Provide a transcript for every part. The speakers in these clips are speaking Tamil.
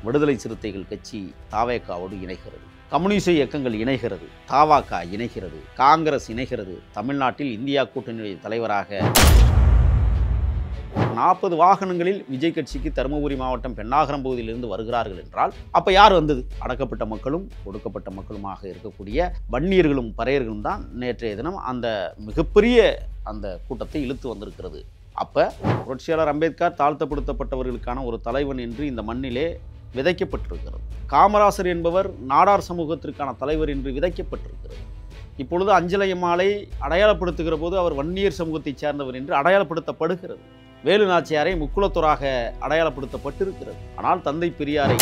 விடுதலை சிறுத்தைகள் கட்சி தாவேக்காவோடு இணைகிறது கம்யூனிச இயக்கங்கள் இணைகிறது தாவாக்கா இணைகிறது காங்கிரஸ் இணைகிறது தமிழ்நாட்டில் இந்தியா கூட்டணியுடைய தலைவராக நாற்பது வாகனங்களில் விஜய் கட்சிக்கு தருமபுரி மாவட்டம் பெண்ணாகரம் பகுதியிலிருந்து வருகிறார்கள் என்றால் அப்ப யார் வந்தது அடக்கப்பட்ட மக்களும் ஒடுக்கப்பட்ட மக்களுமாக இருக்கக்கூடிய வன்னியர்களும் பறையர்களும் தான் நேற்றைய தினம் அந்த மிகப்பெரிய அந்த கூட்டத்தை இழுத்து வந்திருக்கிறது அப்ப புரட்சியாளர் அம்பேத்கர் தாழ்த்தப்படுத்தப்பட்டவர்களுக்கான ஒரு தலைவன் என்று இந்த மண்ணிலே விதைக்கப்பட்டிருக்கிறது காமராசர் என்பவர் நாடார் சமூகத்திற்கான தலைவர் என்று விதைக்கப்பட்டிருக்கிறது இப்பொழுது அஞ்சலையம்மாளை அடையாளப்படுத்துகிற போது அவர் வன்னியர் சமூகத்தைச் சேர்ந்தவர் என்று அடையாளப்படுத்தப்படுகிறது வேலு நாச்சியாரை முக்குளத்தோராக அடையாளப்படுத்தப்பட்டிருக்கிறது ஆனால் தந்தை பெரியாரை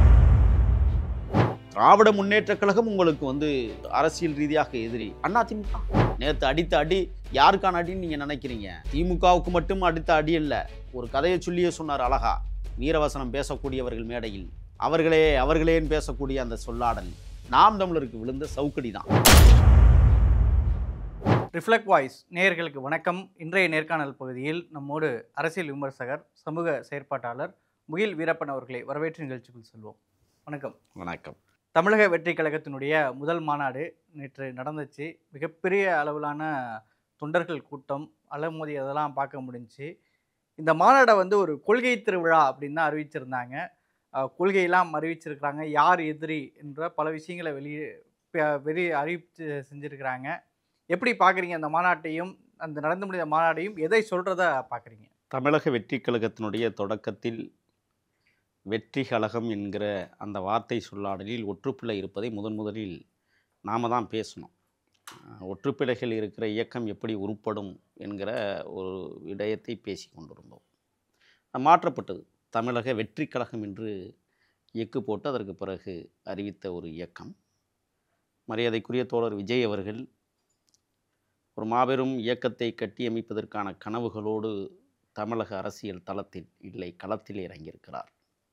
திராவிட முன்னேற்றக் கழகம் உங்களுக்கு வந்து அரசியல் ரீதியாக எதிரி அதிமுக நேற்று அடித்த அடி யாருக்கான அடின்னு நீங்க நினைக்கிறீங்க திமுகவுக்கு மட்டும் அடித்த அடி இல்ல ஒரு கதையை சொல்லியே சொன்னார் அழகா வீரவசனம் பேசக்கூடியவர்கள் மேடையில் அவர்களே அவர்களேன்னு பேசக்கூடிய அந்த சொல்லாடல் நாம் தமிழருக்கு விழுந்த சவுக்கடி தான் ரிஃப்ளெக்ட் வாய்ஸ் நேயர்களுக்கு வணக்கம் இன்றைய நேர்காணல் பகுதியில் நம்மோடு அரசியல் விமர்சகர் சமூக செயற்பாட்டாளர் முகில் வீரப்பன் அவர்களை வரவேற்று நிகழ்ச்சிக்குள் செல்வோம் வணக்கம் வணக்கம் தமிழக வெற்றி கழகத்தினுடைய முதல் மாநாடு நேற்று நடந்துச்சு மிகப்பெரிய அளவிலான தொண்டர்கள் கூட்டம் அலமோதி அதெல்லாம் பார்க்க முடிஞ்சுச்சு இந்த மாநாடை வந்து ஒரு கொள்கை திருவிழா அப்படின்னு தான் அறிவிச்சிருந்தாங்க அஹ், கொள்கையெல்லாம் அறிவிச்சிருக்கிறாங்க யார் எதிரி என்ற பல விஷயங்களை வெளியே ப- வெளியே அறிவித்து செஞ்சுருக்கிறாங்க எப்படி பார்க்குறீங்க அந்த மாநாட்டையும் அந்த நடந்து முடிந்த மாநாட்டையும் எதை சொல்கிறத பார்க்குறீங்க தமிழக வெற்றி கழகத்தினுடைய தொடக்கத்தில் வெற்றி கழகம் என்கிற அந்த வார்த்தை சொல்லாடலில் ஒற்றுப்பிழை இருப்பதை முதன் முதலில் நாம தான் பேசணும் அஹ் ஒற்றுப்பிழைகள் இருக்கிற இயக்கம் எப்படி உருப்படும் என்கிற ஒரு விடயத்தை பேசி கொண்டிருந்தோம் அது மாற்றப்பட்டது தமிழக வெற்றி கழகம் என்று இயக்கு போட்டு அதற்கு பிறகு அறிவித்த ஒரு இயக்கம் மரியாதைக்குரிய தோழர் விஜய் அவர்கள் ஒரு மாபெரும் இயக்கத்தை கட்டியமைப்பதற்கான கனவுகளோடு தமிழக அரசியல் தளத்தில் இல்லை களத்தில் இறங்கியிருக்கிறார்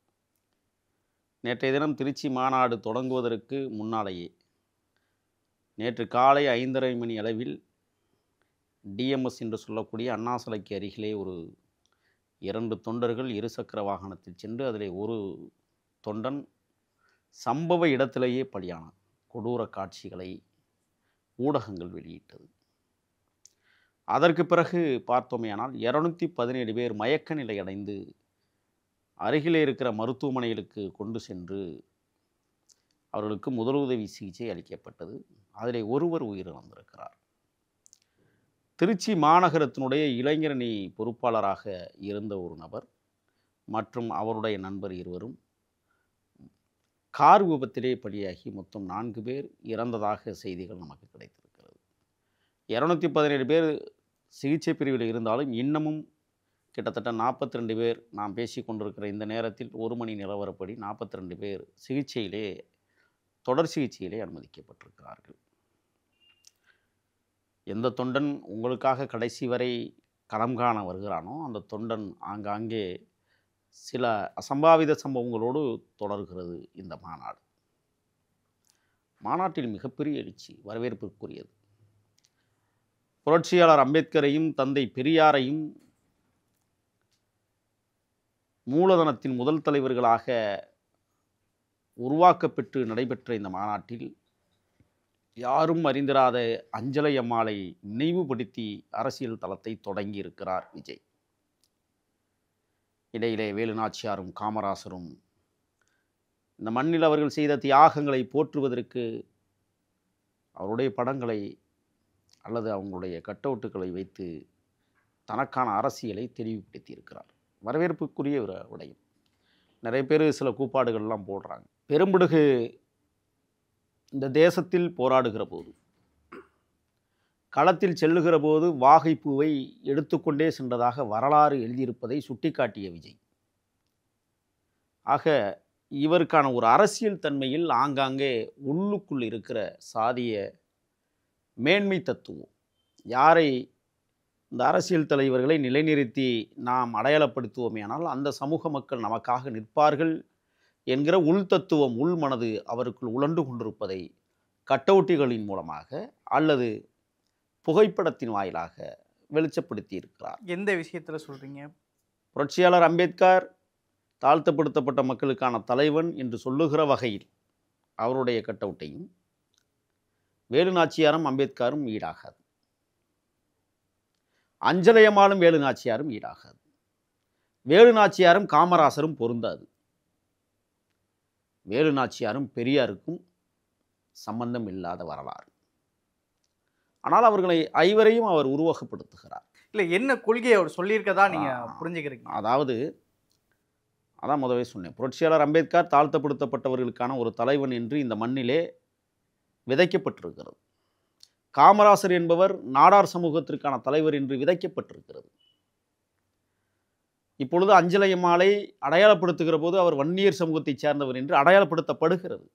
நேற்றைய தினம் திருச்சி மாநாடு தொடங்குவதற்கு முன்னாலேயே நேற்று காலை ஐந்தரை மணி அளவில் டிஎம்எஸ் என்று சொல்லக்கூடிய அண்ணா சிலைக்கு அருகிலே ஒரு இரண்டு தொண்டர்கள் இருசக்கர வாகனத்தில் சென்று அதிலே ஒரு தொண்டன் சம்பவ இடத்திலேயே பலியானார் கொடூர காட்சிகளை ஊடகங்கள் வெளியிட்டது அதற்கு பிறகு பார்த்தோமேயானால் இரநூத்தி பதினேழு பேர் மயக்க நிலை அடைந்து அருகிலே இருக்கிற மருத்துவமனைகளுக்கு கொண்டு சென்று அவர்களுக்கு முதலுதவி சிகிச்சை அளிக்கப்பட்டது அதிலே ஒருவர் உயிரிழந்திருக்கிறார் திருச்சி மாநகரத்தினுடைய இளைஞரணி பொறுப்பாளராக இருந்த ஒரு நபர் மற்றும் அவருடைய நண்பர் இருவரும் கார் விபத்திலே பலியாகி மொத்தம் நான்கு பேர் இறந்ததாக செய்திகள் நமக்கு கிடைத்திருக்கிறது இரநூத்தி பதினேழு பேர் சிகிச்சை பிரிவில் இருந்தாலும் இன்னமும் கிட்டத்தட்ட நாற்பத்தி ரெண்டு பேர் நாம் பேசி கொண்டிருக்கிற இந்த நேரத்தில் ஒரு மணி நிலவரப்படி நாற்பத்தி ரெண்டு பேர் சிகிச்சையிலே தொடர் சிகிச்சையிலே அனுமதிக்கப்பட்டிருக்கிறார்கள் எந்த தொண்டன் உங்களுக்காக கடைசி வரை களம் காண வருகிறானோ அந்த தொண்டன் ஆங்காங்கே சில அசம்பாவித சம்பவங்களோடு தொடர்கிறது இந்த மாநாடு மாநாட்டில் மிகப்பெரிய எழுச்சி வரவேற்புக்குரியது புரட்சியாளர் அம்பேத்கரையும் தந்தை பெரியாரையும் மூலதனத்தின் முதல் தலைவர்களாக உருவாக்கப்பெற்று நடைபெற்ற இந்த மாநாட்டில் யாரும் அறிந்திராத அஞ்சலை அம்மாளை நினைவுபடுத்தி அரசியல் தளத்தை தொடங்கி இருக்கிறார் விஜய் இடையிலே வேலுநாச்சியாரும் காமராசரும் இந்த மண்ணில் அவர்கள் செய்த தியாகங்களை போற்றுவதற்கு அவருடைய படங்களை அல்லது அவங்களுடைய கட்டவுட்டுகளை வைத்து தனக்கான அரசியலை தெளிவுபடுத்தி இருக்கிறார் வரவேற்புக்குரிய ஒரு விடயம் நிறைய பேர் சில கூப்பாடுகள்லாம் போடுறாங்க பெரும்பிடுகு இந்த தேசத்தில் போராடுகிற போது களத்தில் செல்லுகிற போது வாகைப்பூவை எடுத்துக்கொண்டே சென்றதாக வரலாறு எழுதியிருப்பதை சுட்டிக்காட்டிய விஜய் ஆக இவருக்கான ஒரு அரசியல் தன்மையில் ஆங்காங்கே உள்ளுக்குள் இருக்கிற சாதிய மேன்மை தத்துவம் யாரை இந்த அரசியல் தலைவர்களை நிலைநிறுத்தி நாம் அடையாளப்படுத்துவோமேயானால் அந்த சமூக மக்கள் நமக்காக நிற்பார்கள் என்கிற உள் தத்துவம் உள் மனது அவருக்குள் உழண்டு கொண்டிருப்பதை கட்டவுட்டிகளின் மூலமாக அல்லது புகைப்படத்தின் வாயிலாக வெளிச்சப்படுத்தி இருக்கிறார் எந்த விஷயத்தில் சொல்கிறீங்க புரட்சியாளர் அம்பேத்கர் தாழ்த்தப்படுத்தப்பட்ட மக்களுக்கான தலைவன் என்று சொல்லுகிற வகையில் அவருடைய கட்டவுட்டையும் வேலு நாச்சியாரும் அம்பேத்கரும் ஈடாகாது அஞ்சலயமாலும் வேலு நாச்சியாரும் ஈடாகாது வேலு நாச்சியாரும் காமராசரும் பொருந்தாது வேலு நாச்சியாரும் பெரியாருக்கும் சம்பந்தம் இல்லாத வரலாறு ஆனால் அவர்களை ஐவரையும் அவர் உருவகப்படுத்துகிறார் இல்ல என்ன கொள்கையை அவர் சொல்லியிருக்கதா நீங்க ஆ. புரிஞ்சுக்கிறீங்க அதாவது அதான் முதவே சொன்னேன் புரட்சியாளர் அம்பேத்கர் தாழ்த்தப்படுத்தப்பட்டவர்களுக்கான ஒரு தலைவன் என்று இந்த மண்ணிலே விதைக்கப்பட்டிருக்கிறது காமராசர் என்பவர் நாடார் சமூகத்திற்கான தலைவர் என்று விதைக்கப்பட்டிருக்கிறது இப்பொழுது அஞ்சலையம்மாளை அடையாளப்படுத்துகிற போது அவர் வன்னியர் சமூகத்தைச் சேர்ந்தவர் என்று அடையாளப்படுத்தப்படுகிறது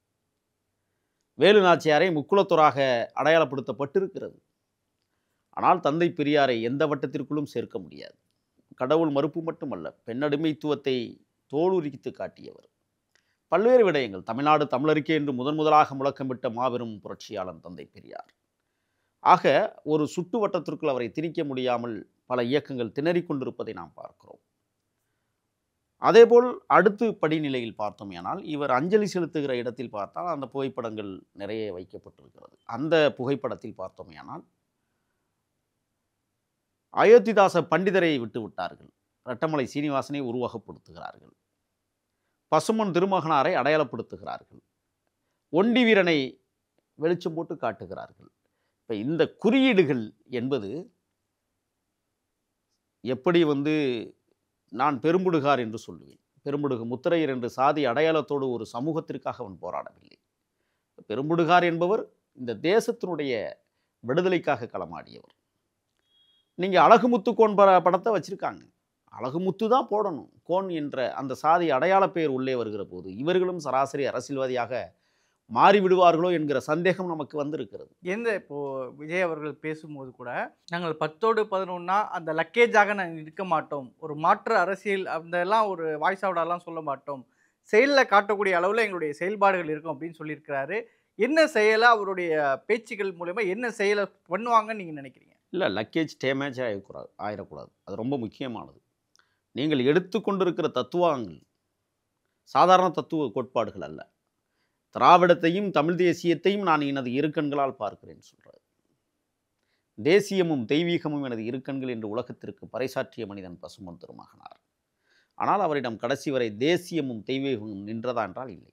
வேலு நாச்சியாரை முக்குளத்தோராக அடையாளப்படுத்தப்பட்டிருக்கிறது ஆனால் தந்தை பெரியாரை எந்த வட்டத்திற்குள்ளும் சேர்க்க முடியாது கடவுள் மறுப்பு மட்டுமல்ல பெண்ணடிமைத்துவத்தை தோலுரித்து காட்டியவர் பல்வேறு விடயங்கள் தமிழ்நாடு தமிழருக்கே என்று முதன் முதலாக முழக்கமிட்ட மாபெரும் புரட்சியாளன் தந்தை பெரியார் ஆக ஒரு சுட்டு வட்டத்திற்குள் அவரை திணிக்க முடியாமல் பல இயக்கங்கள் திணறிக் கொண்டிருப்பதை நாம் பார்க்கிறோம் அதேபோல் அடுத்து படிநிலையில் பார்த்தோமேயானால் இவர் அஞ்சலி செலுத்துகிற இடத்தில் பார்த்தால் அந்த புகைப்படங்கள் நிறைய வைக்கப்பட்டிருக்கிறது அந்த புகைப்படத்தில் பார்த்தோமேயானால் அயோத்திதாச பண்டிதரை விட்டு விட்டார்கள் ரெட்டமலை சீனிவாசனை உருவகப்படுத்துகிறார்கள் பசுமன் திருமகனாரை அடையாளப்படுத்துகிறார்கள் ஒண்டி வீரனை வெளிச்சம் போட்டு காட்டுகிறார்கள் இப்போ இந்த குறியீடுகள் என்பது எப்படி வந்து நான் பெரும்புடுகார் என்று சொல்லுவேன் பெரும்புடுகு முத்திரையர் என்று சாதி அடையாளத்தோடு ஒரு சமூகத்திற்காக அவன் போராடவில்லை பெரும்புடுகார் என்பவர் இந்த தேசத்தினுடைய விடுதலைக்காக களமாடியவர் நீங்கள் அழகுமுத்து கோன் பட படத்தை வச்சுருக்காங்க அழகுமுத்து தான் போடணும் கோன் என்ற அந்த சாதி அடையாள பெயர் உள்ளே வருகிற போது இவர்களும் சராசரி அரசியல்வாதியாக மாறிவிடுவார்களோ என்கிற சந்தேகம் நமக்கு வந்திருக்கிறது எந்த இப்போ விஜய் அவர்கள் பேசும்போது கூட நாங்கள் பத்தோடு பதினொன்னா அந்த லக்கேஜாக நாங்கள் இருக்க மாட்டோம் ஒரு மாற்று அரசியல் அந்த எல்லாம் ஒரு வாய்ஸ் அவுடாலாம் சொல்ல மாட்டோம் செயலில் காட்டக்கூடிய அளவில் எங்களுடைய செயல்பாடுகள் இருக்கும் அப்படின்னு சொல்லியிருக்கிறாரு என்ன செயலை அவருடைய பேச்சுக்கள் மூலயமா என்ன செயலை பண்ணுவாங்கன்னு நீங்கள் நினைக்கிறீங்க இல்லை லக்கேஜ் டேமேஜ் ஆகக்கூடாது ஆயிடக்கூடாது அது ரொம்ப முக்கியமானது நீங்கள் எடுத்துக்கொண்டிருக்கிற தத்துவங்கள் சாதாரண தத்துவ கோட்பாடுகள் அல்ல திராவிடத்தையும் தமிழ் தேசியத்தையும் நான் எனது இரு கண்களால் பார்க்கிறேன் சொல்கிறார் தேசியமும் தெய்வீகமும் எனது இரு கண்கள் என்று உலகத்திற்கு பறைசாற்றிய மனிதன் பசுமன் திருமகனார் ஆனால் அவரிடம் கடைசி வரை தேசியமும் தெய்வீகமும் நின்றதா என்றால் இல்லை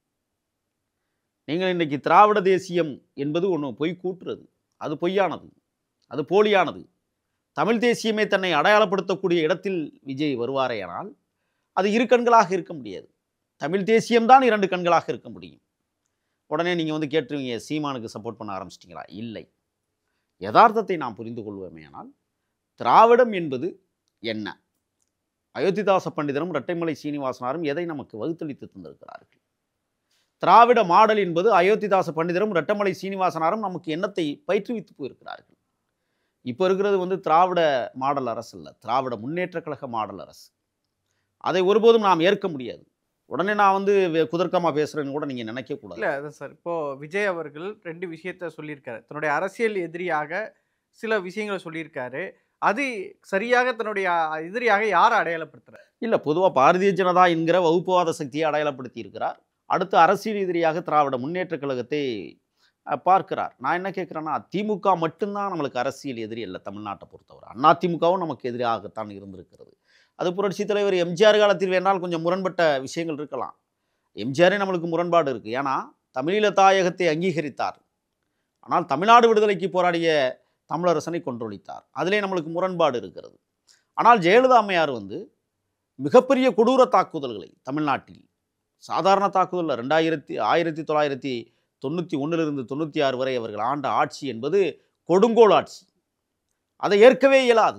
நீங்கள் இன்றைக்கி திராவிட தேசியம் என்பது ஒன்று பொய் கூட்டுறது அது பொய்யானது அது போலியானது தமிழ் தேசியமே தன்னை அடையாளப்படுத்தக்கூடிய இடத்தில் விஜய் வருவாரேயானால் அது இரு கண்களாக இருக்க முடியாது தமிழ் தேசியம்தான் இரண்டு கண்களாக இருக்க முடியும் உடனே நீங்கள் வந்து கேட்டுருவீங்க சீமானுக்கு சப்போர்ட் பண்ண ஆரம்பிச்சிட்டிங்களா இல்லை யதார்த்தத்தை நாம் புரிந்து கொள்வோமேயானால் திராவிடம் என்பது என்ன அயோத்திதாச பண்டிதரும் இரட்டைமலை சீனிவாசனாரும் எதை நமக்கு வகுத்தளித்து தந்திருக்கிறார்கள் திராவிட மாடல் என்பது அயோத்திதாச பண்டிதரும் இரட்டமலை சீனிவாசனாரும் நமக்கு எண்ணத்தை பயிற்றுவித்து போயிருக்கிறார்கள் இப்போ இருக்கிறது வந்து திராவிட மாடல் அரசு இல்லை திராவிட முன்னேற்ற கழக மாடல் அரசு அதை ஒருபோதும் நாம் ஏற்க முடியாது உடனே நான் வந்து குதர்க்கமாக பேசுகிறேன்னு கூட நீங்கள் நினைக்கக்கூடாது இல்லை அதான் சார் இப்போ விஜய் அவர்கள் ரெண்டு விஷயத்த சொல்லியிருக்காரு தன்னுடைய அரசியல் எதிரியாக சில விஷயங்களை சொல்லியிருக்காரு அது சரியாக தன்னுடைய எதிரியாக யாரை அடையாளப்படுத்துறாரு இல்லை பொதுவாக பாரதிய ஜனதா என்கிற வகுப்புவாத சக்தியை அடையாளப்படுத்தி இருக்கிறார் அடுத்து அரசியல் எதிரியாக திராவிட முன்னேற்ற கழகத்தை அஹ், பார்க்கிறார் நான் என்ன கேட்குறேன்னா திமுக மட்டும்தான் நம்மளுக்கு அரசியல் எதிரி அல்ல தமிழ்நாட்டை பொறுத்தவரை அண்ணா திமுகவும் நமக்கு எதிராகத்தான் இருந்திருக்கிறது அது புரட்சித் தலைவர் எம்ஜிஆர் காலத்தில் வேணால் கொஞ்சம் முரண்பட்ட விஷயங்கள் இருக்கலாம் எம்ஜிஆரே நம்மளுக்கு முரண்பாடு இருக்குது ஏன்னா தமிழீழ தாயகத்தை அங்கீகரித்தார் ஆனால் தமிழ்நாடு விடுதலைக்கு போராடிய தமிழரசனை கொன்றொழித்தார் அதிலே நம்மளுக்கு முரண்பாடு இருக்கிறது ஆனால் ஜெயலலிதா அம்மையார் வந்து மிகப்பெரிய கொடூர தாக்குதல்களை தமிழ்நாட்டில் சாதாரண தாக்குதல் ரெண்டாயிரத்தி ஆயிரத்தி தொள்ளாயிரத்தி தொண்ணூற்றி ஒன்றிலிருந்து தொண்ணூற்றி ஆறு வரை அவர்கள் ஆண்ட ஆட்சி என்பது கொடுங்கோல் ஆட்சி அதை ஏற்கவே இயலாது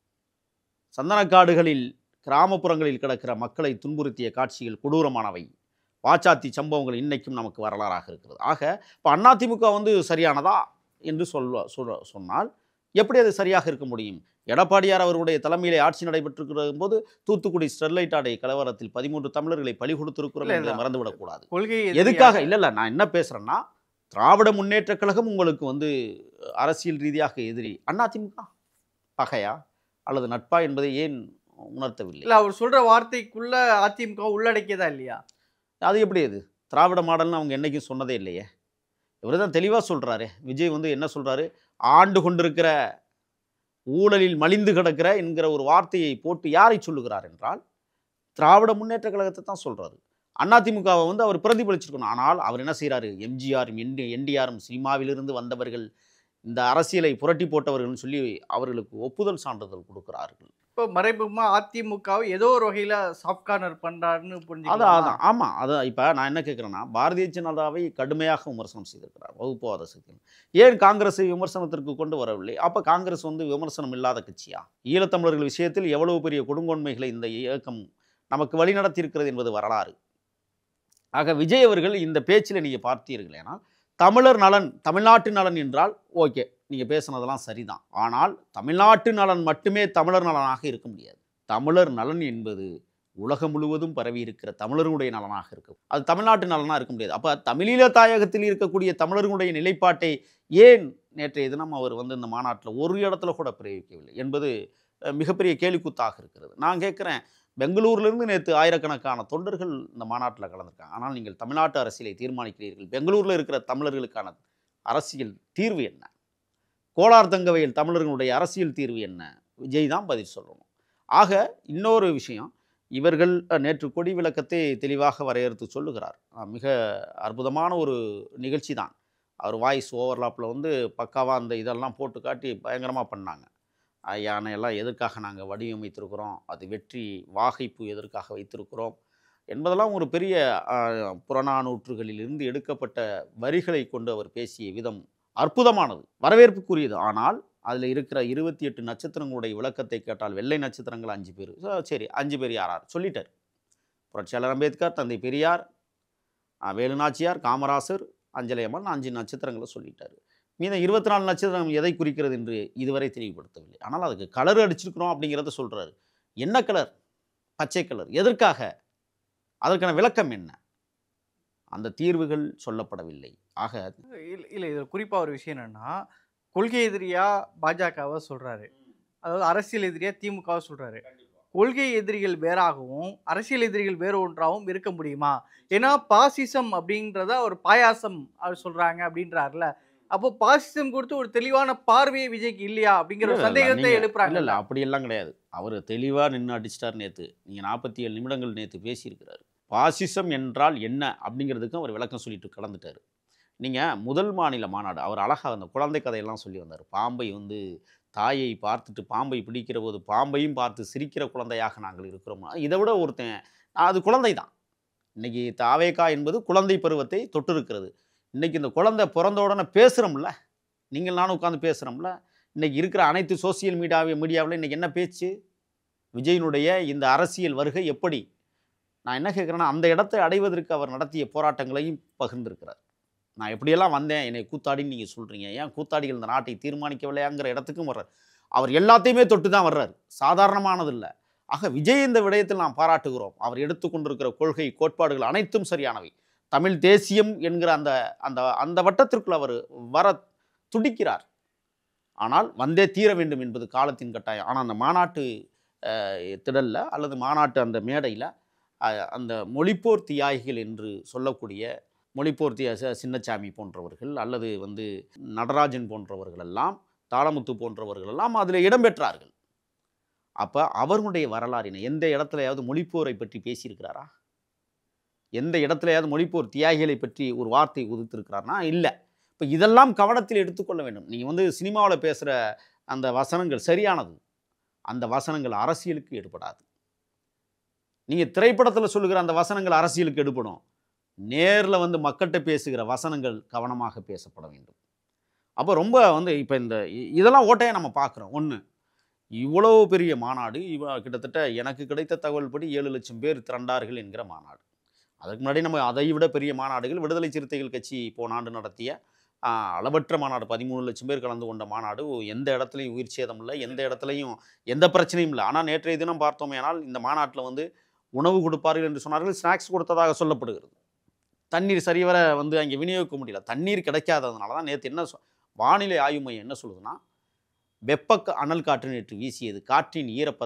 சந்தனக்காடுகளில் கிராமப்புறங்களில் கிடக்கிற மக்களை துன்புறுத்திய காட்சிகள் கொடூரமானவை வாச்சாத்தி சம்பவங்கள் இன்னைக்கும் நமக்கு வரலாறாக இருக்கிறது ஆக இப்போ அதிமுக வந்து சரியானதா என்று சொல்ல சொல்ல சொன்னால் எப்படி அது சரியாக இருக்க முடியும் எடப்பாடியார் அவருடைய தலைமையிலே ஆட்சி நடைபெற்றிருக்கிற போது தூத்துக்குடி ஸ்டெர்லைட் ஆடை கலவரத்தில் பதிமூன்று தமிழர்களை பலி கொடுத்திருக்கிறோம் இல்ல, என்பதை இல்ல. மறந்துவிடக்கூடாது கொள்கை எதுக்காக இல்லை இல்லை நான் என்ன பேசுகிறேன்னா திராவிட முன்னேற்றக் கழகம் உங்களுக்கு வந்து அரசியல் ரீதியாக எதிரி அதிமுக பகையா அல்லது நட்பா என்பதை ஏன் உணர்த்தவில்லை இல்ல அவர் சொல்ற வார்த்தைக்குள்ள அதிமுக உள்ளடக்கியதா இல்லையா அது எப்படி அது திராவிட மாடல்னு அவங்க என்றைக்கும் சொன்னதே இல்லையே இவர் தான் தெளிவாக சொல்கிறாரு விஜய் வந்து என்ன சொல்கிறாரு ஆண்டு கொண்டிருக்கிற ஊழலில் மலிந்து கிடக்கிற என்கிற ஒரு வார்த்தையை போட்டு யாரை சொல்லுகிறார் என்றால் திராவிட முன்னேற்ற கழகத்தை தான் சொல்கிறாரு அதிமுகவை வந்து அவர் பிரதிபலிச்சிருக்கணும் ஆனால் அவர் என்ன செய்கிறாரு எம்ஜிஆரும் என்டி என்டிஆரும் சினிமாவிலிருந்து வந்தவர்கள் இந்த அரசியலை புரட்டி போட்டவர்கள்னு சொல்லி அவர்களுக்கு ஒப்புதல் சான்றிதழ் கொடுக்கிறார்கள் இப்போ மறைமுகமா அதிமுகவை ஏதோ ஒரு வகையில சாஃப்ட் கார்னர் பண்றாருன்னு அதான் புரிஞ்சுக்கலாம் அதான் ஆமாம் அதான் இப்போ நான் என்ன கேட்குறேன்னா பாரதிய ஜனதாவை கடுமையாக விமர்சனம் செய்திருக்கிறார் வகுப்புவாத சக்தி ஏன் காங்கிரஸை விமர்சனத்திற்கு கொண்டு வரவில்லை அப்போ காங்கிரஸ் வந்து விமர்சனம் இல்லாத கட்சியா ஈழத்தமிழர்கள் விஷயத்தில் எவ்வளவு பெரிய கொடுங்கோன்மைகளை இந்த இயக்கம் நமக்கு வழிநடத்தியிருக்கிறது என்பது வரலாறு ஆக விஜய் அவர்கள் இந்த பேச்சில் நீங்கள் பார்த்தீர்களேனா தமிழர் நலன் தமிழ்நாட்டு நலன் என்றால் ஓகே நீங்கள் பேசுனதெல்லாம் சரிதான் ஆனால் தமிழ்நாட்டு நலன் மட்டுமே தமிழர் நலனாக இருக்க முடியாது தமிழர் நலன் என்பது உலகம் முழுவதும் பரவி இருக்கிற தமிழர்களுடைய நலனாக இருக்கும் அது தமிழ்நாட்டு நலனாக இருக்க முடியாது அப்போ தமிழீழ தாயகத்தில் இருக்கக்கூடிய தமிழர்களுடைய நிலைப்பாட்டை ஏன் நேற்றைய தினம் அவர் வந்து இந்த மாநாட்டில் ஒரு இடத்துல கூட பிரயோகிக்கவில்லை என்பது அஹ், மிகப்பெரிய கேலிக்கூத்தாக இருக்கிறது நான் கேட்குறேன் பெங்களூர்லேருந்து நேற்று ஆயிரக்கணக்கான தொண்டர்கள் இந்த மாநாட்டில் கலந்துருக்காங்க ஆனால் நீங்கள் தமிழ்நாட்டு அரசியலை தீர்மானிக்கிறீர்கள் பெங்களூரில் இருக்கிற தமிழர்களுக்கான அரசியல் தீர்வு என்ன கோலார் தங்கவையில் தமிழர்களுடைய அரசியல் தீர்வு என்ன விஜய் தான் பதில் சொல்லணும் ஆக இன்னொரு விஷயம் இவர்கள் அஹ், நேற்று கொடி விளக்கத்தை தெளிவாக வரையறுத்து சொல்லுகிறார் அஹ், மிக அற்புதமான ஒரு நிகழ்ச்சி தான் அவர் வாய்ஸ் ஓவர்லாப்பில் வந்து பக்காவாக அந்த இதெல்லாம் போட்டு காட்டி பயங்கரமாக பண்ணாங்க அஹ், யானையெல்லாம் எதற்காக நாங்கள் வடிவமைத்திருக்கிறோம் அது வெற்றி வாகைப்பு எதற்காக வைத்திருக்கிறோம் என்பதெல்லாம் ஒரு பெரிய அஹ், புறநானூற்றுகளிலிருந்து எடுக்கப்பட்ட வரிகளை கொண்டு அவர் பேசிய விதம் அற்புதமானது வரவேற்புக்குரியது ஆனால் அதில் இருக்கிற இருபத்தி எட்டு நட்சத்திரங்களுடைய விளக்கத்தை கேட்டால் வெள்ளை நட்சத்திரங்கள் அஞ்சு பேர் சரி அஞ்சு பேர் யாரார் சொல்லிட்டார் புரட்சியாளர் அம்பேத்கர் தந்தை பெரியார் அஹ், வேலுநாச்சியார் காமராசர் அஞ்சலி அம்மன் அஞ்சு நட்சத்திரங்களை சொல்லிட்டார் மீதம் இருபத்தி நாலு நட்சத்திரம் எதை குறிக்கிறது என்று இதுவரை தெளிவுபடுத்தவில்லை ஆனால் அதுக்கு கலர் அடிச்சிருக்கிறோம் அப்படிங்கிறத சொல்கிறாரு என்ன கலர் பச்சை கலர் எதற்காக அதற்கான விளக்கம் என்ன அந்த தீர்வுகள் சொல்லப்படவில்லை ஆக இல்ல இல்ல இதுல குறிப்பா ஒரு விஷயம் என்னன்னா கொள்கை எதிரியா பாஜகவை சொல்றாரு அதாவது அரசியல் எதிரியா திமுகவை சொல்றாரு கொள்கை எதிரிகள் வேறாகவும் அரசியல் எதிரிகள் வேறு ஒன்றாகவும் இருக்க முடியுமா ஏன்னா பாசிசம் அப்படின்றத ஒரு பாயாசம் அவர் சொல்றாங்க அப்படின்றாருல அப்போ பாசிசம் கொடுத்து ஒரு தெளிவான பார்வையே விஜய்க்கு இல்லையா அப்படிங்கிற ஒரு இல்ல, இல்ல, சந்தேகத்தை நீங்க- எழுப்புறாங்க இல்ல இல்ல அப்படியெல்லாம் கிடையாது அவர் தெளிவாக நின்று அடிச்சிட்டார் நேற்று நீங்கள் நாற்பத்தி ஏழு நிமிடங்கள் நேற்று பேசியிருக்கிறாரு பாசிசம் என்றால் என்ன அப்படிங்கிறதுக்கும் அவர் விளக்கம் சொல்லிட்டு கலந்துட்டார் நீங்கள் முதல் மாநில மாநாடு அவர் அழகாக அந்த குழந்தை கதையெல்லாம் சொல்லி வந்தார் பாம்பை வந்து தாயை பார்த்துட்டு பாம்பை பிடிக்கிற போது பாம்பையும் பார்த்து சிரிக்கிற குழந்தையாக நாங்கள் இருக்கிறோம் இதை விட ஒருத்தன் அது குழந்தை தான் இன்னைக்கு தாவேகா என்பது குழந்தை பருவத்தை தொட்டிருக்கிறது இன்னைக்கு இந்த குழந்தை பிறந்த உடனே பேசுகிறோம்ல நீங்கள் நானும் உட்காந்து பேசுகிறோம்ல இன்னைக்கு இருக்கிற அனைத்து சோசியல் மீடியாவை மீடியாவில் இன்னைக்கு என்ன பேச்சு விஜயினுடைய இந்த அரசியல் வருகை எப்படி நான் என்ன கேட்குறேன்னா அந்த இடத்தை அடைவதற்கு அவர் நடத்திய போராட்டங்களையும் பகிர்ந்திருக்கிறார் நான் எப்படியெல்லாம் வந்தேன் என்னை கூத்தாடின்னு நீங்கள் சொல்கிறீங்க ஏன் கூத்தாடிகள் இந்த நாட்டை தீர்மானிக்கவில்லையாங்கிற இடத்துக்கும் வர்றார் அவர் எல்லாத்தையுமே தொட்டு தான் வர்றார் சாதாரணமானது இல்லை ஆக விஜய் இந்த விடயத்தில் நாம் பாராட்டுகிறோம் அவர் எடுத்துக்கொண்டிருக்கிற கொள்கை கோட்பாடுகள் அனைத்தும் சரியானவை தமிழ் தேசியம் என்கிற அந்த அந்த அந்த வட்டத்திற்குள் அவர் வர துடிக்கிறார் ஆனால் வந்தே தீர வேண்டும் என்பது காலத்தின் கட்டாயம் ஆனால் அந்த மாநாட்டு திடலில் அல்லது மாநாட்டு அந்த மேடையில் அந்த மொழிப்போர் தியாகிகள் என்று சொல்லக்கூடிய மொழிப்போர் தியா ச- சின்னசாமி போன்றவர்கள் அல்லது வந்து நடராஜன் போன்றவர்கள் எல்லாம் தாளமுத்து போன்றவர்கள் எல்லாம் அதில் இடம்பெற்றார்கள் அப்போ அவர்களுடைய வரலாறு என்ன எந்த இடத்துலையாவது மொழிப்போரை பற்றி பேசியிருக்கிறாரா எந்த இடத்துலையாவது மொழிப்போர் தியாகிகளை பற்றி ஒரு வார்த்தை உதித்திருக்கிறார்னா இல்லை இப்போ இதெல்லாம் கவனத்தில் எடுத்துக்கொள்ள வேண்டும் நீங்கள் வந்து சினிமாவில் பேசுகிற அந்த வசனங்கள் சரியானது அந்த வசனங்கள் அரசியலுக்கு எடுபடாது நீங்கள் திரைப்படத்தில் சொல்லுகிற அந்த வசனங்கள் அரசியலுக்கு எடுபடும் நேரில் வந்து மக்கள்கிட்ட பேசுகிற வசனங்கள் கவனமாக பேசப்பட வேண்டும் அப்போ ரொம்ப வந்து இப்போ இந்த இ- இதெல்லாம் ஓட்டையை நம்ம பார்க்குறோம் ஒன்று இவ்வளோ பெரிய மாநாடு இவ கிட்டத்தட்ட எனக்கு கிடைத்த தகவல் படி ஏழு லட்சம் பேர் திரண்டார்கள் என்கிற மாநாடு அதுக்கு முன்னாடி நம்ம அதை விட பெரிய மாநாடுகள் விடுதலை சிறுத்தைகள் கட்சி போன ஆண்டு நடத்திய ஆ, அளவற்ற மாநாடு பதிமூணு லட்சம் பேர் கலந்து கொண்ட மாநாடு எந்த இடத்துலையும் உயிர் சேதம் இல்லை எந்த இடத்துலையும் எந்த பிரச்சனையும் இல்லை ஆனால் நேற்றைய தினம் பார்த்தோமேனால் இந்த மாநாட்டில் வந்து உணவு கொடுப்பார்கள் என்று சொன்னார்கள் ஸ்நாக்ஸ் கொடுத்ததாக சொல்லப்படுகிறது தண்ணீர் சரிவர வந்து அங்கே விநியோகிக்க முடியல தண்ணீர் கிடைக்காததுனால தான் நேற்று என்ன சொ- வானிலை ஆய்வு மையம் என்ன சொல்லுதுன்னா வெப்ப க- அனல் காற்று நேற்று வீசியது காற்றின் ஈரப்பதம்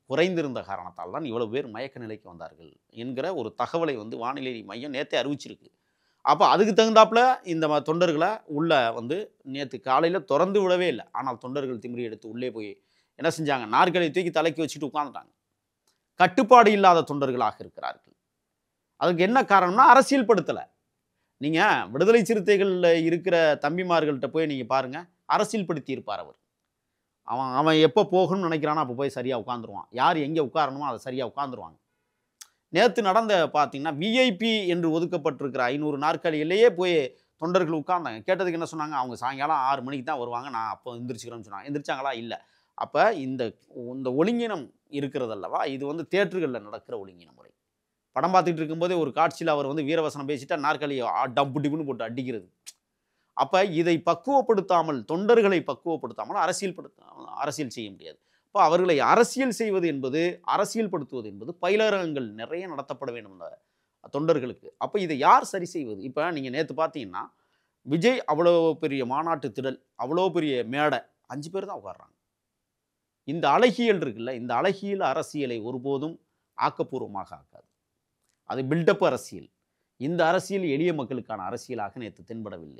குறைந்திருந்த காரணத்தால் தான் இவ்வளவு பேர் மயக்க நிலைக்கு வந்தார்கள் என்கிற ஒரு தகவலை வந்து வானிலை மையம் நேற்றே அறிவிச்சிருக்கு அப்போ அதுக்கு தகுந்தாப்புல இந்த ம- தொண்டர்களை உள்ள வந்து நேற்று காலையில் திறந்து விடவே இல்லை ஆனால் தொண்டர்கள் திமிரி எடுத்து உள்ளே போய் என்ன செஞ்சாங்க நாற்காலியை தூக்கி தலைக்கு வச்சுட்டு உட்காந்துட்டாங்க கட்டுப்பாடு இல்லாத தொண்டர்களாக இருக்கிறார்கள் அதுக்கு என்ன காரணம்னா அரசியல் படுத்தலை நீங்கள் விடுதலை சிறுத்தைகளில் இருக்கிற தம்பிமார்கள்ட்ட போய் நீங்கள் பாருங்கள் அரசியல் படுத்தி இருப்பார் அவர் அவன் அவன் எப்போ போகணும்னு நினைக்கிறானோ அப்போ போய் சரியாக உட்காந்துருவான் யார் எங்கே உட்காரணுமோ அதை சரியாக உட்காந்துருவாங்க நேற்று நடந்த பார்த்தீங்கன்னா விஐபி என்று ஒதுக்கப்பட்டிருக்கிற ஐநூறு நாற்காலியிலேயே போய் தொண்டர்கள் உட்கார்ந்தாங்க கேட்டதுக்கு என்ன சொன்னாங்க அவங்க சாயங்காலம் ஆறு மணிக்கு தான் வருவாங்க நான் அப்போ எந்திரிச்சுக்கிறேன்னு சொன்னாங்க எந்திரிச்சாங்களா இல்லை அப்போ இந்த இந்த ஒழுங்கினம் இருக்கிறதல்லவா இது வந்து தேட்டர்களில் நடக்கிற ஒழுங்கின முறை படம் பார்த்துட்டு இருக்கும்போதே ஒரு காட்சியில் அவர் வந்து வீரவசனம் பேசிட்டா நாற்காலியை ஆ, டப்பு டிப்புன்னு போட்டு அடிக்கிறது அப்போ இதை பக்குவப்படுத்தாமல் தொண்டர்களை பக்குவப்படுத்தாமல் அரசியல் படுத்த அரசியல் செய்ய முடியாது அப்போ அவர்களை அரசியல் செய்வது என்பது அரசியல் படுத்துவது என்பது பயிலரங்கங்கள் நிறைய நடத்தப்பட வேண்டும் இந்த தொண்டர்களுக்கு அப்போ இதை யார் சரி செய்வது இப்போ நீங்கள் நேற்று பார்த்தீங்கன்னா விஜய் அவ்வளோ பெரிய மாநாட்டு திடல் அவ்வளோ பெரிய மேடை அஞ்சு பேர் தான் உட்கார்றாங்க இந்த அழகியல் இருக்குல்ல இந்த அழகியல் அரசியலை ஒருபோதும் ஆக்கப்பூர்வமாக ஆக்காது அது பில்டப் அரசியல் இந்த அரசியல் எளிய மக்களுக்கான அரசியலாக நேற்று தென்படவில்லை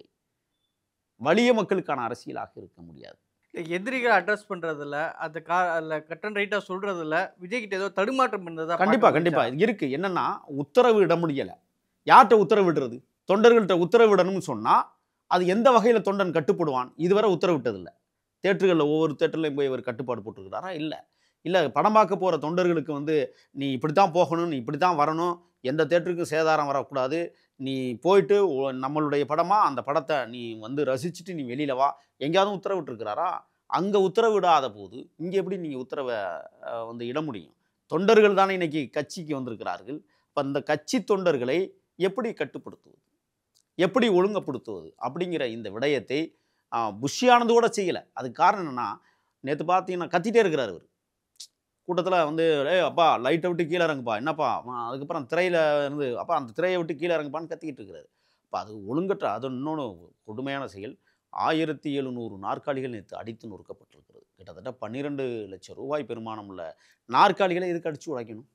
வலிய மக்களுக்கான அரசியலாக இருக்க முடியாது எதிரிகளை அட்ரஸ் பண்றதுல அந்த கா அதில் கட்டன் ரைட்டாக சொல்றதுல விஜய் கிட்ட ஏதோ தடுமாற்றம் இருந்ததா கண்டிப்பா பார்க்க கண்டிப்பா முடிஞ்சா? இது இருக்கு என்னன்னா உத்தரவு இட முடியல யார்கிட்ட உத்தரவிடுறது தொண்டர்கள்ட்ட உத்தரவிடணும்னு சொன்னா அது எந்த வகையில தொண்டன் கட்டுப்படுவான் இதுவரை உத்தரவிட்டதில்லை தேட்டர்களில் ஒவ்வொரு தேட்டர்லையும் போய் இவர் கட்டுப்பாடு போட்டிருக்கிறாரா இல்லை இல்லை படம் பார்க்க போகிற தொண்டர்களுக்கு வந்து நீ இப்படி தான் போகணும் நீ இப்படி தான் வரணும் எந்த தேட்டருக்கும் சேதாரம் வரக்கூடாது நீ போயிட்டு ஒ- நம்மளுடைய படமாக அந்த படத்தை நீ வந்து ரசிச்சுட்டு நீ வெளியில் வா எங்கேயாவது உத்தரவிட்டிருக்கிறாரா அங்கே உத்தரவிடாத போது இங்கே எப்படி நீங்கள் உத்தரவை அஹ், வந்து இட முடியும் தொண்டர்கள் தானே இன்னைக்கு கட்சிக்கு வந்திருக்கிறார்கள் இப்போ அந்த கட்சி தொண்டர்களை எப்படி கட்டுப்படுத்துவது எப்படி ஒழுங்கப்படுத்துவது அப்படிங்கிற இந்த விடயத்தை ஆஹ், புஷ்ஷியானது கூட செய்யலை அதுக்கு காரணம் என்னன்னா நேற்று பார்த்தீங்கன்னா கத்திட்டே இருக்கிறார் அவர் கூட்டத்தில் வந்து ஏய் அப்பா லைட்டை விட்டு கீழே இறங்குப்பா என்னப்பா ஆ, அதுக்கப்புறம் திரையில இருந்து அப்பா அந்த திரையை விட்டு கீழே இறங்குப்பான்னு கத்திக்கிட்டு இருக்கிறாரு அப்போ அது ஒழுங்கற்ற அது இன்னொன்று கொடுமையான செயல் ஆயிரத்தி எழுநூறு நாற்காலிகள் நேற்று அடித்து நொறுக்கப்பட்டிருக்கிறது கிட்டத்தட்ட பன்னிரெண்டு லட்சம் ரூபாய் பெருமானம் உள்ள நாற்காலிகளை எதுக்கு அடித்து உடைக்கணும்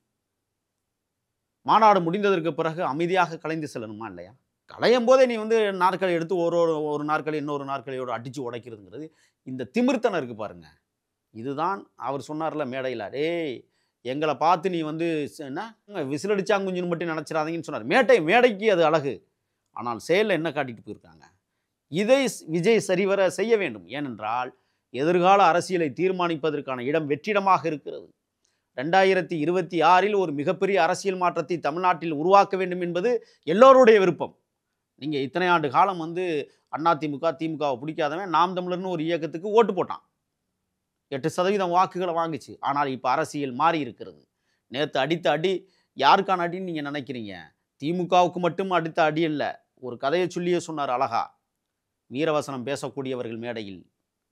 மாநாடு முடிந்ததற்கு பிறகு அமைதியாக கலைந்து செல்லணுமா இல்லையா கலையும் போதே நீ வந்து நாற்காலி எடுத்து ஒரு ஒரு ஒரு நாற்காலி இன்னொரு நாற்காலியோடு அடித்து உடைக்கிறதுங்கிறது இந்த திமிர்த்தனம் இருக்கு பாருங்க இதுதான் அவர் சொன்னார்ல மேடையில் டேய் எங்களை பார்த்து நீ வந்து ச- என்ன விசில் அடிச்சாங்குஞ்சுன்னு மட்டும் நினச்சிடாதீங்கன்னு சொன்னார் மேட்டை மேடைக்கு அது அழகு ஆனால் செயலில் என்ன காட்டிட்டு போயிருக்காங்க இதை ஸ்- விஜய் சரிவர செய்ய வேண்டும் ஏனென்றால் எதிர்கால அரசியலை தீர்மானிப்பதற்கான இடம் வெற்றிடமாக இருக்கிறது ரெண்டாயிரத்தி இருபத்தி ஆறில் ஒரு மிகப்பெரிய அரசியல் மாற்றத்தை தமிழ்நாட்டில் உருவாக்க வேண்டும் என்பது எல்லோருடைய விருப்பம் நீங்கள் இத்தனை ஆண்டு காலம் வந்து அதிமுக திமுகவை பிடிக்காதவன் நாம் தமிழர்னு ஒரு இயக்கத்துக்கு ஓட்டு போட்டான் எட்டு சதவீதம் வாக்குகளை வாங்குச்சு ஆனால் இப்போ அரசியல் மாறி இருக்கிறது நேற்று அடித்த அடி யாருக்கான அடின்னு நீங்கள் நினைக்கிறீங்க திமுகவுக்கு மட்டும் அடித்த அடி இல்லை ஒரு கதையை சொல்லியே சொன்னார் அழகா வீரவசனம் பேசக்கூடியவர்கள் மேடையில்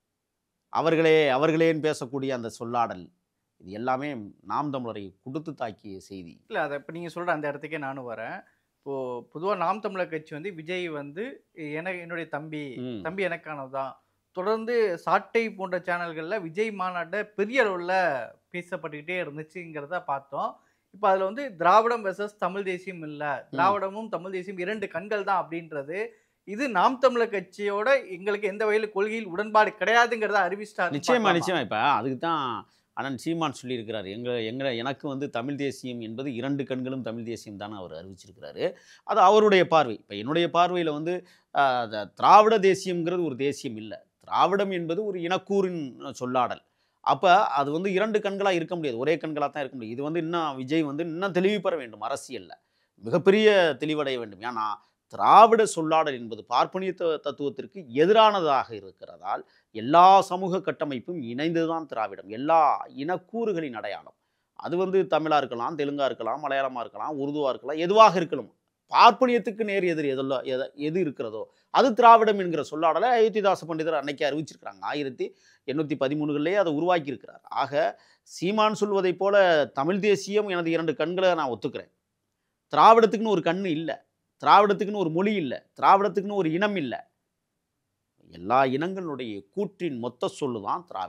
அவர்களே அவர்களேன்னு பேசக்கூடிய அந்த சொல்லாடல் இது எல்லாமே நாம் தமிழரை கொடுத்து தாக்கிய செய்தி இல்லை அதை இப்போ நீங்கள் சொல்கிற அந்த இடத்துக்கே நானும் வரேன் இப்போது பொதுவாக நாம் தமிழர் கட்சி வந்து விஜய் வந்து என என்னுடைய தம்பி ம். தம்பி எனக்கானதுதான் தொடர்ந்து சாட்டை போன்ற சேனல்களில் விஜய் மாநாட்டை பெரிய அளவில் பேசப்பட்டுக்கிட்டே இருந்துச்சுங்கிறத பார்த்தோம் இப்போ அதில் வந்து திராவிடம் வெர்சஸ் தமிழ் தேசியம் இல்லை திராவிடமும் தமிழ் தேசியம் இரண்டு கண்கள் தான் அப்படின்றது இது நாம் தமிழர் கட்சியோட எங்களுக்கு எந்த வகையில் கொள்கையில் உடன்பாடு கிடையாதுங்கிறத அறிவிச்சிட்டாரு நிச்சயமா நிச்சயமா இப்போ அதுக்கு தான் அண்ணன் சீமான் சொல்லியிருக்கிறார் எங்களை எங்களை எனக்கு வந்து தமிழ் தேசியம் என்பது இரண்டு கண்களும் தமிழ் தேசியம் தானே அவர் அறிவிச்சிருக்கிறாரு அது அவருடைய பார்வை இப்போ என்னுடைய பார்வையில் வந்து ஆஹ், அந்த திராவிட தேசியம்ங்கிறது ஒரு தேசியம் இல்லை திராவிடம் என்பது ஒரு இனக்கூறின் சொல்லாடல் அப்போ அது வந்து இரண்டு கண்களாக இருக்க முடியாது ஒரே கண்களாக தான் இருக்க முடியும் இது வந்து இன்னும் விஜய் வந்து இன்னும் தெளிவு பெற வேண்டும் அரசியலில் மிகப்பெரிய தெளிவடைய வேண்டும் ஏன்னா திராவிட சொல்லாடல் என்பது பார்ப்பனிய த- தத்துவத்திற்கு எதிரானதாக இருக்கிறதால் எல்லா சமூக கட்டமைப்பும் இணைந்துதான் திராவிடம் எல்லா இனக்கூறுகளின் அடையாளம் அது வந்து தமிழாக இருக்கலாம் தெலுங்கா இருக்கலாம் மலையாளமாக இருக்கலாம் உருதுவாக இருக்கலாம் எதுவாக இருக்கலாம் பார்ப்பனியத்துக்கு நேர் எதிர் எதெல்லாம் எத எது இருக்கிறதோ அது திராவிடம் என்கிற சொல்லாடலை அயோத்திதாச பண்டிதர் அன்னைக்கு அறிவிச்சிருக்கிறாங்க ஆயிரத்தி எண்ணூற்றி பதிமூணுகளிலேயே அதை உருவாக்கி இருக்கிறார் ஆக சீமான் சொல்வதைப் போல தமிழ் தேசியம் எனது இரண்டு கண்களை நான் ஒத்துக்கிறேன் திராவிடத்துக்குன்னு ஒரு கண்ணு இல்லை திராவிடத்துக்குன்னு ஒரு மொழி இல்லை திராவிடத்துக்குன்னு ஒரு இனம் இல்லை எல்லா இனங்களுடைய கூற்றின் மொத்த சொல்லு தான் திராவிடம்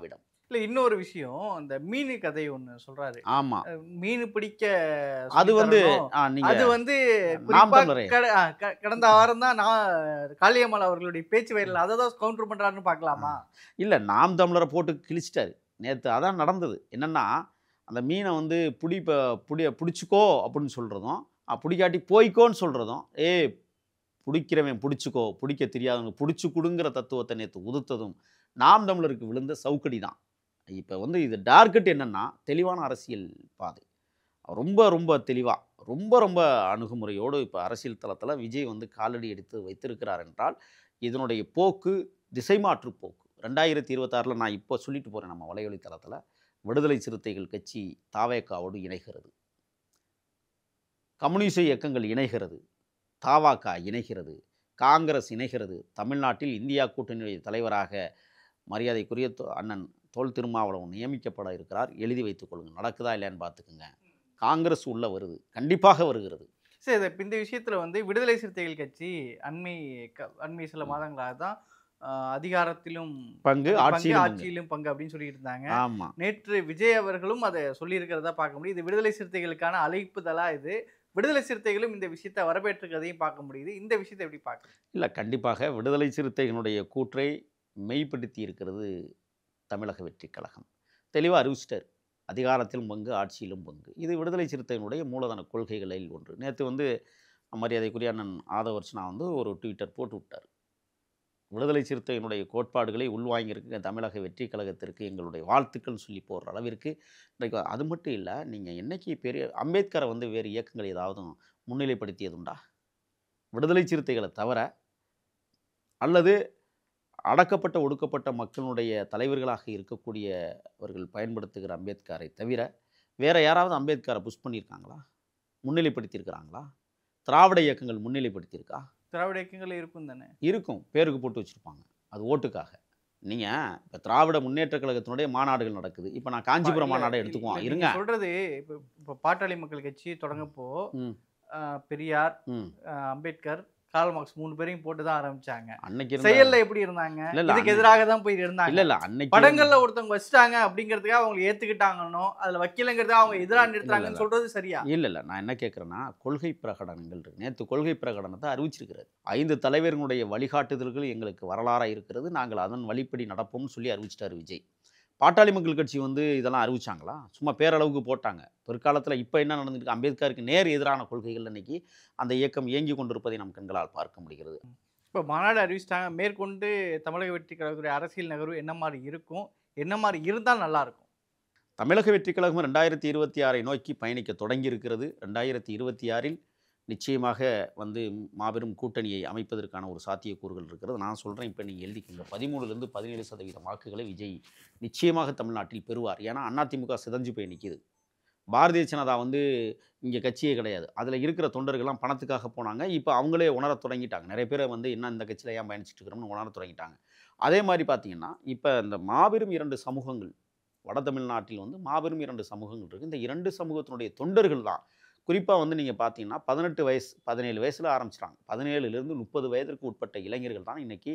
இல்ல இன்னொரு விஷயம் அந்த மீன் கதை ஒண்ணு சொல்றாரு ஆமாம் அஹ் மீன் பிடிக்க அது சொல்லித் வந்து தரணும். ஆ, அது நீங்க வந்து நாம் குறிப்பா தமிழரே. கட- ஆ, க- கடந்த வாரம் தான் நான் காளியம்மாள் அவர்களுடைய பேச்சு வயலில் அதை தான் கவுண்டர் பண்றாருன்னு பார்க்கலாமா இல்லை நாம் தமிழரை போட்டு கிழிச்சிட்டாரு நேற்று அதான் நடந்தது என்னென்னா அந்த மீனை வந்து புடி ப- புடி பிடிச்சிக்கோ அப்படின்னு சொல்கிறதும் பிடிக்காட்டி போய்க்கோன்னு சொல்கிறதும் ஏ பிடிக்கிறவன் பிடிச்சிக்கோ பிடிக்க தெரியாதவங்க பிடிச்சி கொடுங்கிற தத்துவத்தை நேற்று உதுத்ததும் நாம் தமிழருக்கு விழுந்த சவுக்கடி தான் இப்போ வந்து இது டார்கெட் என்னென்னா தெளிவான அரசியல் பாதை ரொம்ப ரொம்ப தெளிவாக ரொம்ப ரொம்ப அணுகுமுறையோடு இப்போ அரசியல் தளத்தில் விஜய் வந்து காலடி எடுத்து வைத்திருக்கிறார் என்றால் இதனுடைய போக்கு திசை மாற்று போக்கு ரெண்டாயிரத்தி இருபத்தாறில் நான் இப்போ சொல்லிட்டு போகிறேன் நம்ம வலையொலி தளத்தில் விடுதலை சிறுத்தைகள் கட்சி தாவேக்காவோடு இணைகிறது கம்யூனிச இயக்கங்கள் இணைகிறது தாவாக்கா இணைகிறது காங்கிரஸ் இணைகிறது தமிழ்நாட்டில் இந்தியா கூட்டணி தலைவராக மரியாதைக்குரிய தோ- அண்ணன் தோல் திருமாவளவன் நியமிக்கப்பட இருக்கிறார் எழுதி வைத்துக் கொள்ளுங்க நடக்குதா இல்லையான்னு பார்த்துக்குங்க காங்கிரஸ் உள்ள வருது கண்டிப்பாக வருகிறது சரி இது- இப்ப இந்த விஷயத்துல வந்து விடுதலை சிறுத்தைகள் கட்சி அண்மை க- அண்மை சில மாதங்களாக தான் ஆஹ், அதிகாரத்திலும் பங்கு ஆட்சியிலும் பங்கு. ஆட்சியிலும் பங்கு அப்படின்னு சொல்லிட்டு இருந்தாங்க ஆமா நேற்று விஜய் அவர்களும் அதை சொல்லியிருக்கிறதா பார்க்க முடியுது இது விடுதலை சிறுத்தைகளுக்கான அழைப்புதலா இது விடுதலை சிறுத்தைகளும் இந்த விஷயத்தை வரவேற்றுக்கிறதையும் பார்க்க முடியுது இந்த விஷயத்தை எப்படி பார்க்க இல்லை கண்டிப்பாக விடுதலை சிறுத்தைகளுடைய கூற்றை மெய்ப்படுத்தி இருக்கிறது தமிழக வெற்றி கழகம் தெளிவாக அறிவிச்சிட்டார் அதிகாரத்திலும் பங்கு ஆட்சியிலும் பங்கு இது விடுதலை சிறுத்தைகளுடைய மூலதன கொள்கைகளில் ஒன்று நேற்று வந்து மரியாதைக்குரிய அண்ணன் ஆதவர்ஷனா வந்து ஒரு ட்விட்டர் போட்டு விட்டார் விடுதலை சிறுத்தைகளுடைய கோட்பாடுகளை உள்வாங்கியிருக்க தமிழக வெற்றி கழகத்திற்கு எங்களுடைய வாழ்த்துக்கள் சொல்லி போடுற அளவிற்கு இன்றைக்கு அது மட்டும் இல்லை நீங்கள் என்னைக்கு பெரிய அம்பேத்கரை வந்து வேறு இயக்கங்கள் ஏதாவது முன்னிலைப்படுத்தியதுண்டா விடுதலை சிறுத்தைகளை தவிர அல்லது அடக்கப்பட்ட ஒடுக்கப்பட்ட மக்களுடைய தலைவர்களாக இருக்கக்கூடியவர்கள் பயன்படுத்துகிற அம்பேத்கரை தவிர வேற யாராவது அம்பேத்கரை புஷ் பண்ணியிருக்காங்களா முன்னிலைப்படுத்தியிருக்கிறாங்களா திராவிட இயக்கங்கள் முன்னிலைப்படுத்தியிருக்கா திராவிட இயக்கங்கள் இருக்கும் தானே இருக்கும் பேருக்கு போட்டு வச்சுருப்பாங்க அது ஓட்டுக்காக நீங்கள் இப்போ திராவிட முன்னேற்ற கழகத்தினுடைய மாநாடுகள் நடக்குது இப்போ நான் காஞ்சிபுரம் இல்ல, மாநாடை இல்ல, எடுத்துக்குவோம் நீங்க இருங்க சொல்றது இப்போ இப்போ பாட்டாளி மக்கள் கட்சி தொடங்கப்போ ம் ஆஹ், பெரியார் ம் ஆஹ், அம்பேத்கர் கார்ல் மார்க்ஸ் மூணு பேரையும் போட்டு தான் ஆரம்பிச்சாங்க அன்னைக்கு இருந்த செயல்ல எப்படி இருந்தாங்க இல்ல, இல்ல, இதுக்கு அன்னை- எதிராக தான் போய் இருந்தாங்க இல்லை இல்லை அன்னைக்கு படங்கள்ல ஒருத்தவங்க வச்சுட்டாங்க அப்படிங்கிறதுக்காக அவங்க ஏத்துக்கிட்டாங்கன்னோ அதுல வைக்கலங்கிறதுக்காக அவங்க எதிராக இல்ல, நிறுத்துறாங்கன்னு இல்ல. சொல்றது சரியா இல்லை இல்லை நான் என்ன கேட்குறேன்னா கொள்கை பிரகடனங்கள் இருக்கு நேற்று கொள்கை பிரகடனத்தை அறிவிச்சிருக்கிறார் ஐந்து தலைவர்களுடைய வழிகாட்டுதல்கள் எங்களுக்கு வரலாறாக இருக்கிறது நாங்கள் அதன் வழிப்படி நடப்போம்னு சொல்லி அறிவிச்சிட்டார் விஜய் பாட்டாளி மக்கள் கட்சி வந்து இதெல்லாம் அறிவிச்சாங்களா சும்மா பேரளவுக்கு போட்டாங்க பிற்காலத்தில் இப்போ என்ன நடந்துருக்கு அம்பேத்கருக்கு நேர் எதிரான கொள்கைகள் இன்னைக்கு அந்த இயக்கம் இயங்கி கொண்டிருப்பதை நம் கண்களால் பார்க்க முடிகிறது இப்போ மாநாடு அறிவிச்சிட்டாங்க மேற்கொண்டு தமிழக வெற்றி கழகத்துடைய அரசியல் நகர்வு என்ன மாதிரி இருக்கும் என்ன மாதிரி இருந்தால் நல்லா இருக்கும் தமிழக வெற்றி கழகம் ரெண்டாயிரத்தி இருபத்தி ஆறை நோக்கி பயணிக்க தொடங்கி இருக்கிறது ரெண்டாயிரத்தி இருபத்தி ஆறில் நிச்சயமாக வந்து மாபெரும் கூட்டணியை அமைப்பதற்கான ஒரு சாத்தியக்கூறுகள் இருக்கிறது நான் சொல்கிறேன் இப்போ நீங்கள் எழுதிக்கோங்க பதிமூணுலேருந்து பதினேழு சதவீத வாக்குகளை விஜய் நிச்சயமாக தமிழ்நாட்டில் பெறுவார் ஏன்னா அதிமுக சிதஞ்சு போய் நிற்கிது பாரதிய ஜனதா வந்து இங்கே கட்சியே கிடையாது அதில் இருக்கிற தொண்டர்கள்லாம் பணத்துக்காக போனாங்க இப்போ அவங்களே உணரத் தொடங்கிட்டாங்க நிறைய பேர் வந்து என்ன இந்த கட்சியில் ஏன் பயணிச்சுட்டு இருக்கிறோம்னு உணரத் தொடங்கிட்டாங்க அதே மாதிரி பார்த்தீங்கன்னா இப்போ இந்த மாபெரும் இரண்டு சமூகங்கள் வட தமிழ்நாட்டில் வந்து மாபெரும் இரண்டு சமூகங்கள் இருக்குது இந்த இரண்டு சமூகத்தினுடைய தொண்டர்கள் தான் குறிப்பாக வந்து நீங்கள் பார்த்தீங்கன்னா பதினெட்டு வயசு பதினேழு வயசில் ஆரம்பிச்சிட்டாங்க பதினேழுலேருந்து முப்பது வயதிற்கு உட்பட்ட இளைஞர்கள் தான் இன்னைக்கு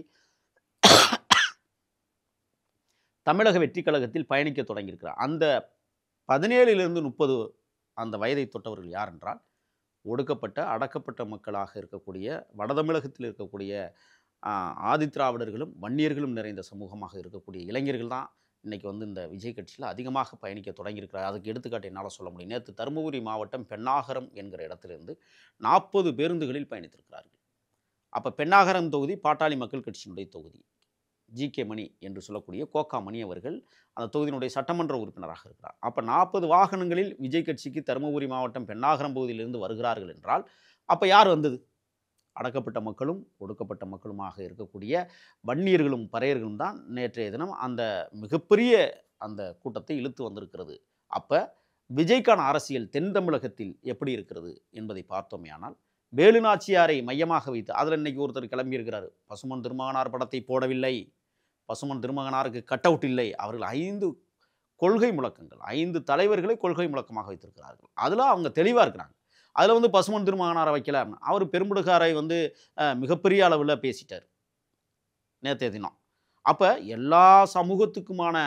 தமிழக வெற்றி கழகத்தில் பயணிக்க தொடங்கியிருக்கிறார் அந்த பதினேழிலிருந்து முப்பது அந்த வயதை தொட்டவர்கள் யார் என்றால் ஒடுக்கப்பட்ட அடக்கப்பட்ட மக்களாக இருக்கக்கூடிய வடதமிழகத்தில் இருக்கக்கூடிய ஆஹ், ஆதிதிராவிடர்களும் வன்னியர்களும் நிறைந்த சமூகமாக இருக்கக்கூடிய இளைஞர்கள் தான் இன்னைக்கு வந்து இந்த விஜய் கட்சியில் அதிகமாக பயணிக்க தொடங்கியிருக்கிறார் அதுக்கு எடுத்துக்காட்டு என்னால் சொல்ல முடியும் நேற்று தருமபுரி மாவட்டம் பெண்ணாகரம் என்கிற இடத்திலிருந்து நாற்பது பேருந்துகளில் பயணித்திருக்கிறார்கள் அப்போ பெண்ணாகரம் தொகுதி பாட்டாளி மக்கள் கட்சியினுடைய தொகுதி ஜி கே மணி என்று சொல்லக்கூடிய கோகா மணி அவர்கள் அந்த தொகுதியினுடைய சட்டமன்ற உறுப்பினராக இருக்கிறார் அப்போ நாற்பது வாகனங்களில் விஜய் கட்சிக்கு தருமபுரி மாவட்டம் பெண்ணாகரம் பகுதியிலிருந்து வருகிறார்கள் என்றால் அப்போ யார் வந்தது அடக்கப்பட்ட மக்களும் ஒடுக்கப்பட்ட மக்களுமாக இருக்கக்கூடிய வன்னியர்களும் பறையர்களும் தான் நேற்றைய தினம் அந்த மிகப்பெரிய அந்த கூட்டத்தை இழுத்து வந்திருக்கிறது அப்போ விஜய்க்கான அரசியல் தென் தமிழகத்தில் எப்படி இருக்கிறது என்பதை பார்த்தோமேயானால் வேலுநாச்சியாரை மையமாக வைத்து அதில் இன்னைக்கு ஒருத்தர் கிளம்பியிருக்கிறார் பசுமன் திருமகனார் படத்தை போடவில்லை பசுமன் திருமகனாருக்கு கட் அவுட் இல்லை அவர்கள் ஐந்து கொள்கை முழக்கங்கள் ஐந்து தலைவர்களை கொள்கை முழக்கமாக வைத்திருக்கிறார்கள் அதில் அவங்க தெளிவாக இருக்கிறாங்க அதில் வந்து பசுமன் திருமகனாரை வைக்கல அவர் பெரும்புடுகாரை வந்து அஹ், மிகப்பெரிய அளவில் பேசிட்டார் நேற்றைய தினம் அப்போ எல்லா சமூகத்துக்குமான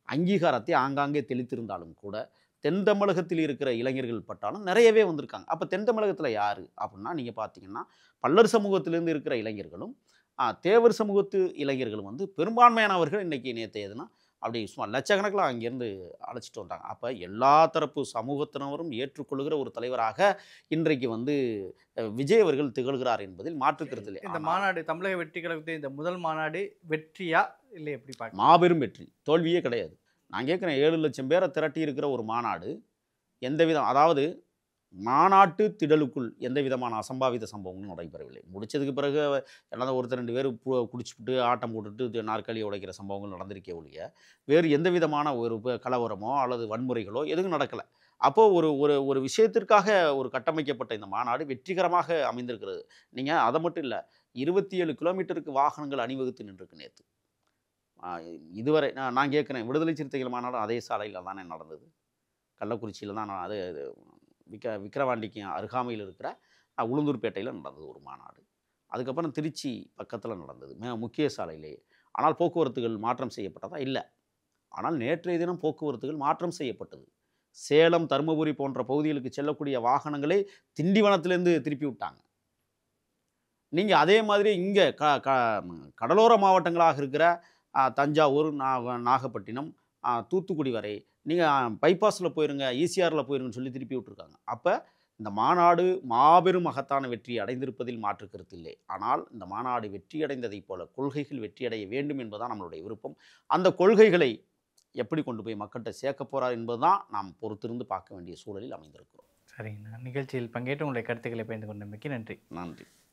அங்கீகாரத்தை ஆங்காங்கே தெளித்திருந்தாலும் கூட தென் தமிழகத்தில் இருக்கிற இளைஞர்கள் பட்டாலும் நிறையவே வந்திருக்காங்க அப்போ தென் தமிழகத்தில் யார் அப்படின்னா நீங்கள் பார்த்தீங்கன்னா பல்லர் சமூகத்திலேருந்து இருக்கிற இளைஞர்களும் ஆ, தேவர் சமூகத்து இளைஞர்களும் வந்து பெரும்பான்மையானவர்கள் இன்றைக்கி நேற்று எதுனா அப்படி சும்மா லட்சக்கணக்கில் அங்கேருந்து அழைச்சிட்டு வந்தாங்க அப்போ எல்லா தரப்பு சமூகத்தினரும் ஏற்றுக்கொள்கிற ஒரு தலைவராக இன்றைக்கு வந்து அஹ், விஜய் அவர்கள் திகழ்கிறார் என்பதில் மாற்றுக்கிறது இல்லை இந்த ஆனால் மாநாடு தமிழக வெற்றி கழகத்தின் இந்த முதல் மாநாடு வெற்றியா இல்லை எப்படி பார்க்க மாபெரும் வெற்றி தோல்வியே கிடையாது நான் கேட்குறேன் ஏழு லட்சம் பேரை திரட்டி இருக்கிற ஒரு மாநாடு எந்த விதம் அதாவது மாநாட்டு திடலுக்குள் எந்த விதமான அசம்பாவித சம்பவங்களும் நடைபெறவில்லை முடிச்சதுக்கு பிறகு எல்லாம் ஒருத்தர் ரெண்டு பேர் கு- குடிச்சுப்புட்டு ஆட்டம் போட்டுட்டு இது நாற்காலியை உடைக்கிற சம்பவங்கள் நடந்திருக்கே ஒழிய வேறு எந்த விதமான ஒரு ப- கலவரமோ அல்லது வன்முறைகளோ எதுவும் நடக்கலை அப்போது ஒரு ஒரு ஒரு விஷயத்திற்காக ஒரு கட்டமைக்கப்பட்ட இந்த மாநாடு வெற்றிகரமாக அமைந்திருக்கிறது நீங்கள் அதை மட்டும் இல்லை இருபத்தி ஏழு கிலோமீட்டருக்கு வாகனங்கள் அணிவகுத்து நின்றுருக்கு நேற்று இதுவரை நான் நான் கேட்குறேன் விடுதலை சிறுத்தைகள் மாநாடு அதே சாலையில் தானே நடந்தது கள்ளக்குறிச்சியில் தான் நான் அது அது விக்க விக்கிரவாண்டிக்கு அருகாமையில் இருக்கிற அஹ், உளுந்தூர்பேட்டையில் நடந்தது ஒரு மாநாடு அதுக்கப்புறம் திருச்சி பக்கத்தில் நடந்தது மிக முக்கிய சாலையிலேயே ஆனால் போக்குவரத்துகள் மாற்றம் செய்யப்பட்டதா இல்லை ஆனால் நேற்றைய தினம் போக்குவரத்துகள் மாற்றம் செய்யப்பட்டது சேலம் தருமபுரி போன்ற பகுதிகளுக்கு செல்லக்கூடிய வாகனங்களை திண்டிவனத்திலேருந்து திருப்பி விட்டாங்க நீங்கள் அதே மாதிரி இங்கே க க கடலோர மாவட்டங்களாக இருக்கிற ஆ, தஞ்சாவூர் நா- நாகப்பட்டினம் ஆ, தூத்துக்குடி வரை நீங்கள் பைபாஸில் போயிருங்க ஈசிஆரில் போயிருங்கன்னு சொல்லி திருப்பி விட்டுருக்காங்க அப்போ இந்த மாநாடு மாபெரும் மகத்தான வெற்றி அடைந்திருப்பதில் மாற்று கருத்து இல்லை ஆனால் இந்த மாநாடு வெற்றியடைந்ததைப் போல கொள்கைகள் வெற்றியடைய வேண்டும் என்பதுதான் நம்மளுடைய விருப்பம் அந்த கொள்கைகளை எப்படி கொண்டு போய் மக்கள்கிட்ட சேர்க்க போகிறார் என்பதுதான் நாம் பொறுத்திருந்து பார்க்க வேண்டிய சூழலில் அமைந்திருக்கிறோம் சரிங்கண்ணா நிகழ்ச்சியில் பங்கேற்று உங்களுடைய கருத்துக்களை பகிர்ந்து கொண்டமைக்கு நன்றி நன்றி